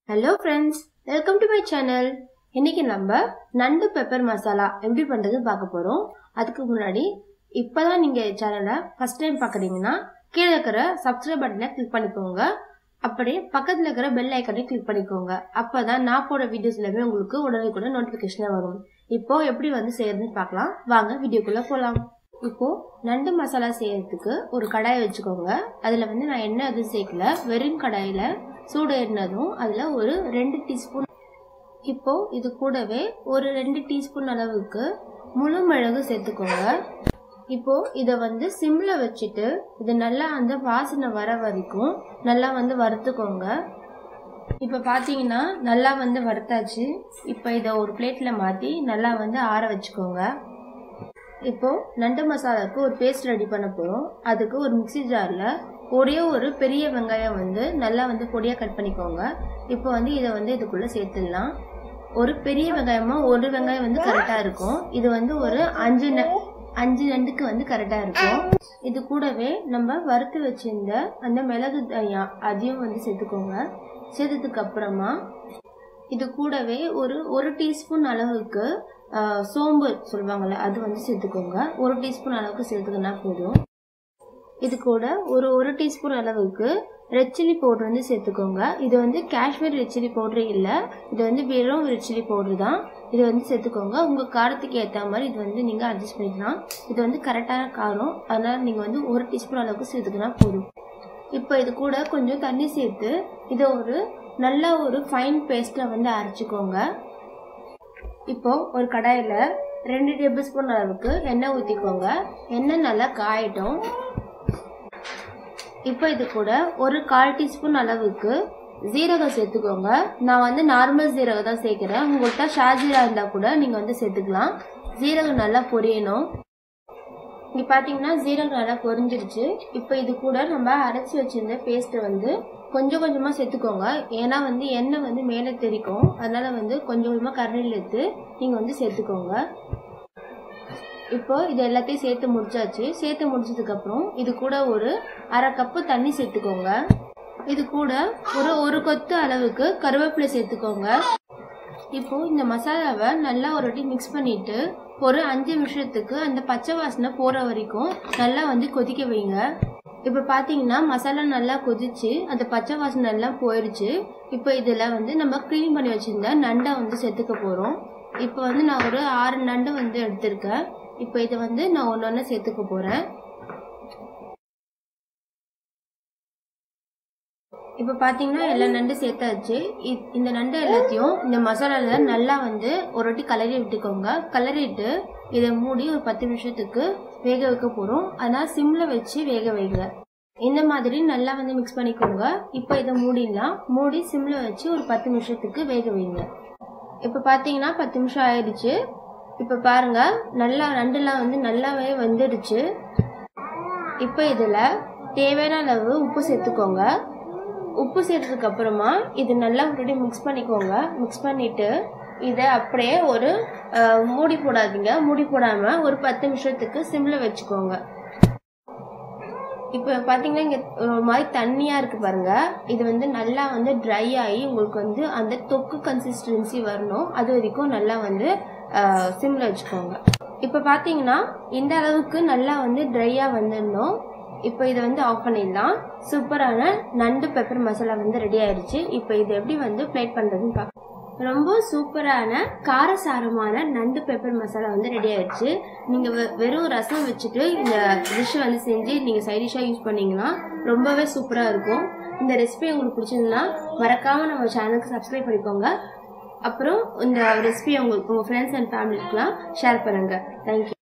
hello friends welcome to my channel இன்னைக்கு நம்ம நண்டு பெப்பர் மசாலா எப்படி பண்ணுறது பார்க்க போகிறோம் அதுக்கு முன்னாடி இப்போ தான் நீங்கள் சேனலை ஃபஸ்ட் டைம் பார்க்குறீங்கன்னா கீழே இருக்கிற சப்ஸ்கிரைப் பட்டனை கிளிக் பண்ணிக்கோங்க அப்படியே பக்கத்தில் இருக்கிற பெல் ஐக்கனையும் கிளிக் பண்ணிக்கோங்க அப்போ தான் நான் போட வீடியோஸ் எல்லாமே உங்களுக்கு உடனுக்குடன் நோட்டிஃபிகேஷனாக வரும் இப்போ எப்படி வந்து செய்யறதுன்னு பார்க்கலாம் வாங்க வீடியோக்குள்ளே போகலாம் இப்போ நண்டு மசாலா செய்யறதுக்கு ஒரு கடாய் வச்சுக்கோங்க அதில் வந்து நான் எண்ணெய் எதுவும் சேர்க்கல வெறும் கடாயில் சூடு ஏறினதும் அதில் ஒரு ரெண்டு டீஸ்பூன் இப்போ இது கூடவே ஒரு ரெண்டு டீஸ்பூன் அளவுக்கு முழு மிளகு சேர்த்துக்கோங்க இப்போ இதை வந்து சிம்மில் வச்சுட்டு இது நல்லா அந்த வாசனை வர வரைக்கும் நல்லா வந்து வறுத்துக்கோங்க இப்போ பார்த்தீங்கன்னா நல்லா வந்து வறுத்தாச்சு இப்போ இதை ஒரு பிளேட்டில் மாற்றி நல்லா வந்து ஆற வச்சுக்கோங்க இப்போ நண்டு மசாலாவுக்கு ஒரு பேஸ்ட் ரெடி பண்ண போகிறோம் அதுக்கு ஒரு மிக்ஸி ஜாரில் ஒரே ஒரு பெரிய வெங்காயம் வந்து நல்லா வந்து பொடியாக கட் பண்ணிக்கோங்க இப்போ வந்து இதை வந்து இதுக்குள்ளே சேர்த்துடலாம் ஒரு பெரிய வெங்காயமாக ஒரு வெங்காயம் வந்து கரெக்டாக இருக்கும் இது வந்து ஒரு அஞ்சு ந அஞ்சு நண்டுக்கு வந்து கரெக்டாக இருக்கும் இது கூடவே நம்ம வறுத்து வச்சிருந்த அந்த மிளகு தனியா அதையும் வந்து சேர்த்துக்கோங்க சேர்த்ததுக்கு அப்புறமா இது கூடவே ஒரு ஒரு டீஸ்பூன் அளவுக்கு ஆஹ், சோம்பு சொல்லுவாங்கள்ல அது வந்து சேர்த்துக்கோங்க ஒரு டீஸ்பூன் அளவுக்கு சேர்த்துக்கினா போதும் இது கூட ஒரு ஒரு டீஸ்பூன் அளவுக்கு ரெட் சில்லி பவுடர் வந்து சேர்த்துக்கோங்க இது வந்து காஷ்மீர் ரெட் சில்லி பவுடர் இல்லை இது வந்து வெறும் ரெட் சில்லி பவுடர் தான் இது வந்து சேர்த்துக்கோங்க உங்கள் காரத்துக்கு ஏற்ற மாதிரி இது வந்து நீங்கள் அட்ஜஸ்ட் பண்ணிக்கலாம் இது வந்து கரெக்டான காரம் அதனால் நீங்கள் வந்து ஒரு டீஸ்பூன் அளவுக்கு சேர்த்துக்கினா போதும் இப்போ இது கூட கொஞ்சம் தண்ணி சேர்த்து இதை ஒரு நல்ல ஒரு ஃபைன் பேஸ்ட்டில் வந்து அரைச்சிக்கோங்க இப்போ ஒரு கடாயில் ரெண்டு டேபிள் ஸ்பூன் அளவுக்கு எண்ணெய் ஊற்றிக்கோங்க எண்ணெய் நல்லா காயட்டும் இப்போ இது கூட ஒரு கால் டீஸ்பூன் அளவுக்கு ஜீரகம் சேர்த்துக்கோங்க நான் வந்து நார்மல் ஜீரகம் தான் சேர்க்குறேன் உங்கள்கிட்ட ஷாஜீரா இருந்தால் கூட நீங்கள் வந்து சேர்த்துக்கலாம் ஜீரகம் நல்லா பொரியணும் இங்கே பார்த்தீங்கன்னா ஜீரகம் நல்லா பொரிஞ்சிருச்சு இப்போ இது கூட நம்ம அரைச்சி வச்சிருந்த பேஸ்ட்டை வந்து கொஞ்சம் கொஞ்சமாக சேர்த்துக்கோங்க ஏன்னா வந்து எண்ணெய் வந்து மேலே தெரிக்கும் அதனால வந்து கொஞ்சம் கொஞ்சமாக கரண்டில் எடுத்து நீங்கள் வந்து சேர்த்துக்கோங்க இப்போ இது எல்லாத்தையும் சேர்த்து முடிச்சாச்சு சேர்த்து முடிச்சதுக்கப்புறம் இது கூட ஒரு அரை கப்பு தண்ணி சேர்த்துக்கோங்க இது கூட ஒரு ஒரு கொத்து அளவுக்கு கருவேப்பிலை சேர்த்துக்கோங்க இப்போ இந்த மசாலாவை நல்லா ஒரு வாட்டி மிக்ஸ் பண்ணிட்டு ஒரு அஞ்சு நிமிஷத்துக்கு அந்த பச்சை வாசனை போகிற வரைக்கும் நல்லா வந்து கொதிக்க வைங்க இப்போ பார்த்தீங்கன்னா மசாலா நல்லா கொதிச்சு அந்த பச்சை வாசனை எல்லாம் போயிடுச்சு இப்போ இதில் வந்து நம்ம க்ளீன் பண்ணி வச்சிருந்த நண்டை வந்து சேர்த்துக்க போகிறோம் இப்போ வந்து நான் ஒரு ஆறு நண்டு வந்து எடுத்திருக்கேன் இப்போ இதை வந்து நான் ஒன்று ஒன்று சேர்த்துக்க போகிறேன் இப்போ பார்த்தீங்கன்னா எல்லா நண்டு சேர்த்தாச்சு இ- இந்த நண்டு எல்லாத்தையும் இந்த மசாலால நல்லா வந்து ஒரு வாட்டி கலரி விட்டுக்கோங்க கலரிட்டு இதை மூடி ஒரு பத்து நிமிஷத்துக்கு வேக வைக்க போகிறோம் அதனால் சிம்மில் வச்சு வேக வைங்க இந்த மாதிரி நல்லா வந்து மிக்ஸ் பண்ணிக்கோங்க இப்போ இதை மூடிடலாம் மூடி சிம்மில் வச்சு ஒரு பத்து நிமிஷத்துக்கு வேக வைங்க இப்போ பார்த்தீங்கன்னா பத்து நிமிஷம் ஆயிடுச்சு இப்போ பாருங்க நல்லா நண்டுலாம் வந்து நல்லாவே வந்துடுச்சு இப்போ இதில் தேவையான அளவு உப்பு சேர்த்துக்கோங்க உப்பு சேர்த்ததுக்கு அப்புறமா இது நல்லா ஒரு மிக்ஸ் பண்ணிக்கோங்க மிக்ஸ் பண்ணிட்டு இதை அப்படியே ஒரு அஹ், மூடி போடாதீங்க மூடி போடாமல் ஒரு பத்து நிமிஷத்துக்கு சிம்மில் வச்சுக்கோங்க இப்போ பார்த்தீங்கன்னா இங்கே ஒரு மாதிரி தண்ணியாக இருக்குது பாருங்க இது வந்து நல்லா வந்து ட்ரை ஆகி உங்களுக்கு வந்து அந்த தொக்கு கன்சிஸ்டன்சி வரணும் அது வரைக்கும் நல்லா வந்து சிம்மில் வச்சுக்கோங்க இப்போ பார்த்தீங்கன்னா இந்த அளவுக்கு நல்லா வந்து ட்ரையாக வந்துடணும் இப்போ இதை வந்து ஆஃப் பண்ணிடலாம் சூப்பரான நண்டு பெப்பர் மசாலா வந்து ரெடி ஆயிடுச்சு இப்போ இது எப்படி வந்து பிளேட் பண்ணுறதுன்னு பார்க்கலாம் ரொம்ப சூப்பரான காரசாரமான நண்டு பெப்பர் மசாலா வந்து ரெடி ஆயிடுச்சு நீங்கள் வெறும் ரசம் வச்சுட்டு இந்த டிஷ்ஷை வந்து செஞ்சு நீங்கள் சைட் டிஷ்ஷாக யூஸ் பண்ணீங்கன்னா ரொம்பவே சூப்பராக இருக்கும் இந்த ரெசிபி உங்களுக்கு பிடிச்சிருந்தா மறக்காமல் நம்ம சேனலுக்கு சப்ஸ்கிரைப் பண்ணிக்கோங்க அப்புறம் இந்த ரெசிபி உங்களுக்கு உங்கள் ஃப்ரெண்ட்ஸ் அண்ட் ஃபேமிலிக்கெலாம் ஷேர் பண்ணுங்கள் தேங்க்யூ